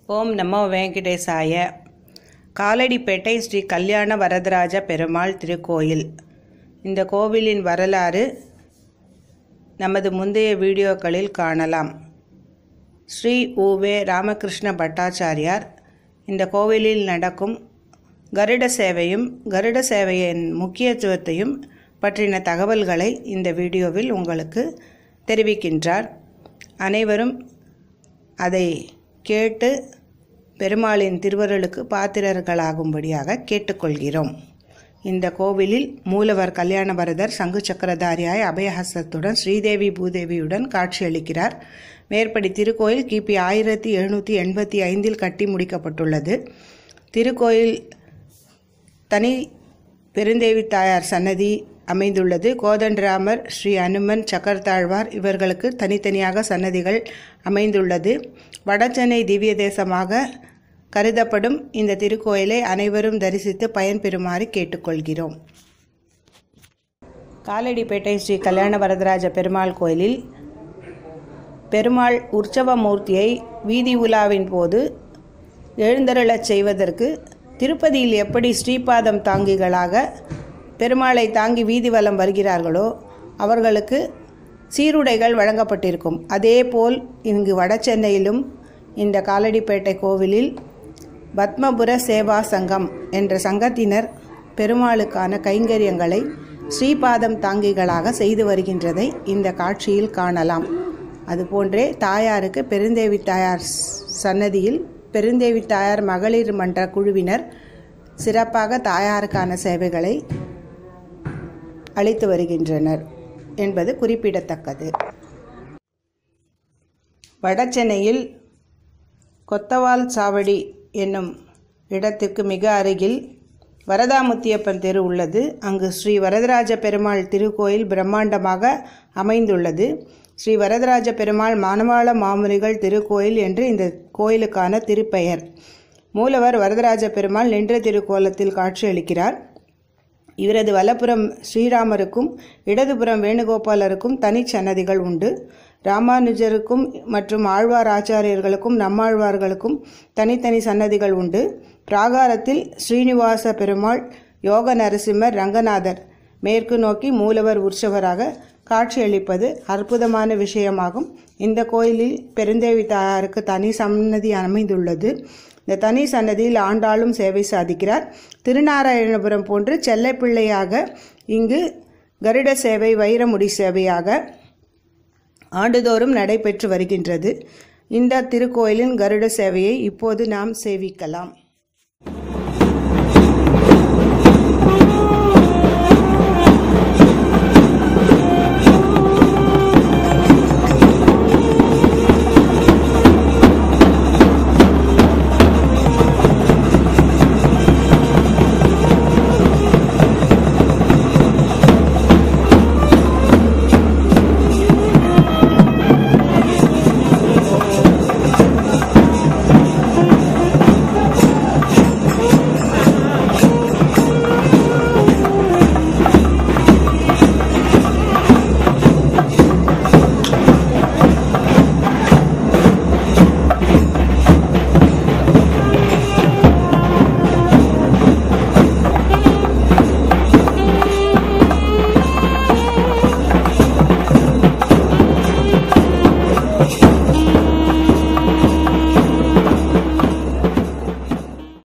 ஓம் நமோ வெங்கடேசாய காலடிப்பேட்டை ஸ்ரீ கல்யாண வரதராஜ பெருமாள் திருக்கோயில் இந்த கோவிலின் வரலாறு நமது முந்தைய வீடியோக்களில் காணலாம் ஸ்ரீ உவே ராமகிருஷ்ண பட்டாச்சாரியார் இந்த கோவிலில் நடக்கும் கருட சேவையும் கருட சேவையின் முக்கியத்துவத்தையும் பற்றின தகவல்களை இந்த வீடியோவில் உங்களுக்கு தெரிவிக்கின்றார் அனைவரும் அதை கேட்டு பெருமாளின் திருவருளுக்கு பாத்திரர்களாகும்படியாக கேட்டுக்கொள்கிறோம் இந்த கோவிலில் மூலவர் கல்யாணவரதர் சங்கு சக்கரதாரியாய் அபயஹஸ்தத்துடன் ஸ்ரீதேவி பூதேவியுடன் காட்சியளிக்கிறார் மேற்படி திருக்கோயில் கிபி ஆயிரத்தி எழுநூற்றி எண்பத்தி ஐந்தில் கட்டி முடிக்கப்பட்டுள்ளது திருக்கோயில் தனி பெருந்தேவி தாயார் சன்னதி அமைந்துள்ளது கோதண்டராமர் ஸ்ரீ அனுமன் சக்கரத்தாழ்வார் இவர்களுக்கு தனித்தனியாக சன்னதிகள் அமைந்துள்ளது வடசென்னை திவ்ய தேசமாக கருதப்படும் இந்த திருக்கோயிலை அனைவரும் தரிசித்து பயன்பெறுமாறு கேட்டுக்கொள்கிறோம் காலடிப்பேட்டை ஸ்ரீ கல்யாண வரதராஜ பெருமாள் கோயிலில் பெருமாள் உற்சவ மூர்த்தியை வீதி உலாவின் போது எழுந்தருளச் செய்வதற்கு திருப்பதியில் எப்படி ஸ்ரீபாதம் தாங்கிகளாக பெருமாளை தாங்கி வீதி வலம் வருகிறார்களோ அவர்களுக்கு சீருடைகள் வழங்கப்பட்டிருக்கும் அதேபோல் இங்கு வடசென்னையிலும் இந்த காலடிப்பேட்டை கோவிலில் பத்மபுர சேவா சங்கம் என்ற சங்கத்தினர் பெருமாளுக்கான கைங்கரியங்களை ஸ்ரீபாதம் தாங்கிகளாக செய்து வருகின்றதை இந்த காட்சியில் காணலாம் அதுபோன்றே தாயாருக்கு பெருந்தேவி தாயார் சன்னதியில் பெருந்தேவி தாயார் மகளிர் மன்ற குழுவினர் சிறப்பாக தாயாருக்கான சேவைகளை அளித்து வருகின்றனர் என்பது குறிப்பிடத்தக்கது வடசென்னையில் கொத்தவால் சாவடி என்னும் இடத்திற்கு மிக அருகில் வரதாமுத்தியப்பன் தெரு உள்ளது அங்கு ஸ்ரீ வரதராஜ பெருமாள் திருக்கோயில் பிரம்மாண்டமாக அமைந்துள்ளது ஸ்ரீ வரதராஜ பெருமாள் மானவாள மாமுனிகள் திருக்கோயில் என்று இந்த கோயிலுக்கான திருப்பெயர் மூலவர் வரதராஜ பெருமாள் நின்ற திருக்கோலத்தில் காட்சியளிக்கிறார் இவரது வலப்புறம் ஸ்ரீராமருக்கும் இடதுபுறம் வேணுகோபாலருக்கும் தனிச்சன்னதிகள் உண்டு ராமானுஜருக்கும் மற்றும் ஆழ்வார் ஆச்சாரியர்களுக்கும் நம்மாழ்வார்களுக்கும் தனித்தனி சன்னதிகள் உண்டு பிராகாரத்தில் ஸ்ரீனிவாச பெருமாள் யோக நரசிம்மர் ரங்கநாதர் மேற்கு நோக்கி மூலவர் உற்சவராக காட்சியளிப்பது அற்புதமான விஷயமாகும் இந்த கோயிலில் பெருந்தேவி தாயாருக்கு தனி சன்னதி அமைந்துள்ளது இந்த தனி சன்னதியில் ஆண்டாளும் சேவை சாதிக்கிறார் திருநாராயணபுரம் போன்று செல்லப்பிள்ளையாக இங்கு கருட சேவை வைரமுடி சேவையாக ஆண்டுதோறும் நடைபெற்று வருகின்றது இந்த திருக்கோயிலின் கருட சேவையை இப்போது நாம் சேவிக்கலாம்